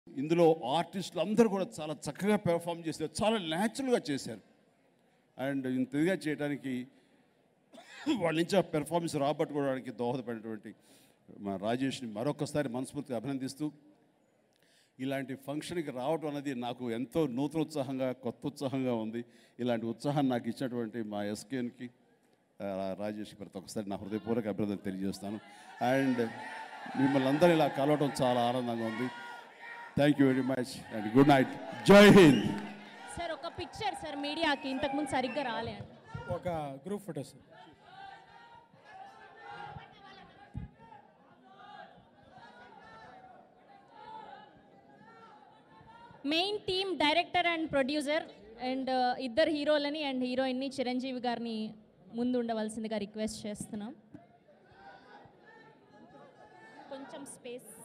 ఇందులో ఆర్టిస్టులు అందరూ కూడా చాలా చక్కగా పెర్ఫామ్ చేశారు చాలా న్యాచురల్గా చేశారు అండ్ ఇంతగా చేయడానికి వాళ్ళ నుంచి ఆ పెర్ఫార్మెన్స్ రాబట్టుకోవడానికి దోహదపడినటువంటి మా రాజేష్ని మరొకసారి మనస్ఫూర్తిగా అభినందిస్తూ ఇలాంటి ఫంక్షన్కి రావడం అనేది నాకు ఎంతో నూతనోత్సాహంగా కొత్త ఉత్సాహంగా ఉంది ఇలాంటి ఉత్సాహాన్ని నాకు ఇచ్చినటువంటి మా ఎస్కేఎన్కి రాజేష్ ప్రతి ఒక్కసారి నా హృదయపూర్వక అభినందన తెలియజేస్తాను అండ్ మిమ్మల్ని అందరూ ఇలా కలవడం చాలా ఆనందంగా ఉంది thank you very much and good night జై హింద్ సార్ ఒక పిక్చర్ సార్ మీడియాకి ఇంతకుముందు సరిగ్గా రాలే అండి ఒక group photo sir main team director and producer and ఇద్దరు హీరోలని అండ్ హీరోయిన్ని చిరంజీవి గారిని ముందు ఉండవలసిందిగా రిక్వెస్ట్ చేస్తున్నాం కొంచెం స్పేస్